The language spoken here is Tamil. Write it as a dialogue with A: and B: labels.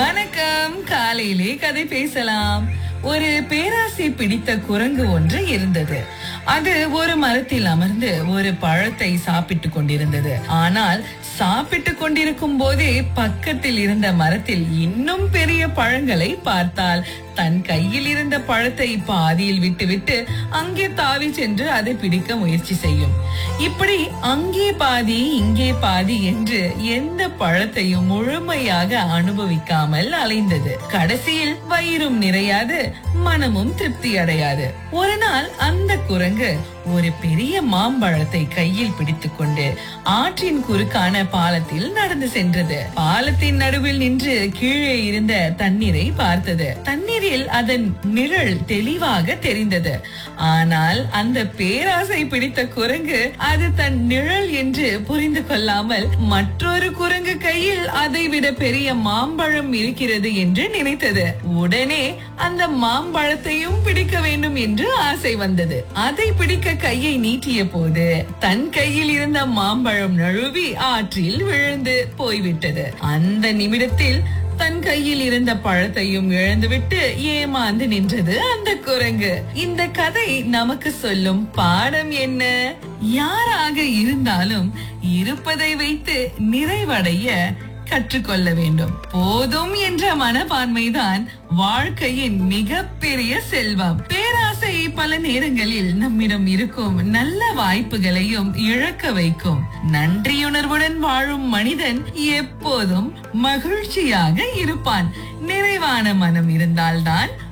A: வணக்கம் காலையிலே கதை பேசலாம் ஒரு பேராசை பிடித்த குரங்கு ஒன்று இருந்தது அது ஒரு மரத்தில் அமர்ந்து ஒரு பழத்தை சாப்பிட்டு கொண்டிருந்தது ஆனால் சாப்பிட்டு கொண்டிருக்கும் போதே பக்கத்தில் இருந்த மரத்தில் இன்னும் பெரிய பழங்களை பார்த்தால் தன் கையில் இருந்த பழத்தை பாதியில் விட்டுவிட்டு அங்கே தாவி சென்று அதை பிடிக்க முயற்சி செய்யும் இப்படி அங்கே பாதி இங்கே பாதி என்று எந்த பழத்தையும் முழுமையாக அனுபவிக்காமல் அலைந்தது கடைசியில் வயிறும் நிறையாது மனமும் திருப்தி அடையாது ஒரு நாள் அந்த குரங்கு ஒரு பெரிய மாம்பழத்தை கையில் பிடித்துக்கொண்டு ஆற்றின் குறுக்கான பாலத்தில் நடந்து சென்றது பாலத்தின் நடுவில் நின்று கீழே இருந்த தண்ணீரை பார்த்தது தண்ணீரில் அதன் நிழல் தெளிவாக தெரிந்தது ஆனால் அந்த பேராசை பிடித்த குரங்கு அது தன் நிழல் என்று புரிந்து கொள்ளாமல் மற்றொரு குரங்கு கையில் அதை விட பெரிய மாம்பழம் இருக்கிறது என்று நினைத்தது உடனே அந்த மாம்பழத்தையும் பிடிக்க வேண்டும் என்று ஆசை வந்தது அதை பிடிக்க கையை நீட்டிய போது தன் கையில் இருந்த மாம்பழம் நழுவி ஆற்றில் விழுந்து போய்விட்டது அந்த நிமிடத்தில் தன் கையில் இருந்த பழத்தையும் இழந்துவிட்டு ஏமாந்து நின்றது அந்த குரங்கு இந்த கதை நமக்கு சொல்லும் பாடம் என்ன யாராக இருந்தாலும் இருப்பதை வைத்து நிறைவடைய கற்றுக்கொள்ள வேண்டும் போதும் என்ற மனப்பான்மைதான் வாழ்க்கையின் மிகப்பெரிய செல்வம் பேராசை பல நேரங்களில் நம்மிடம் இருக்கும் நல்ல வாய்ப்புகளையும் இழக்க வைக்கும் நன்றியுணர்வுடன் வாழும் மனிதன் எப்போதும் மகிழ்ச்சியாக இருப்பான் நிறைவான மனம் இருந்தால்தான்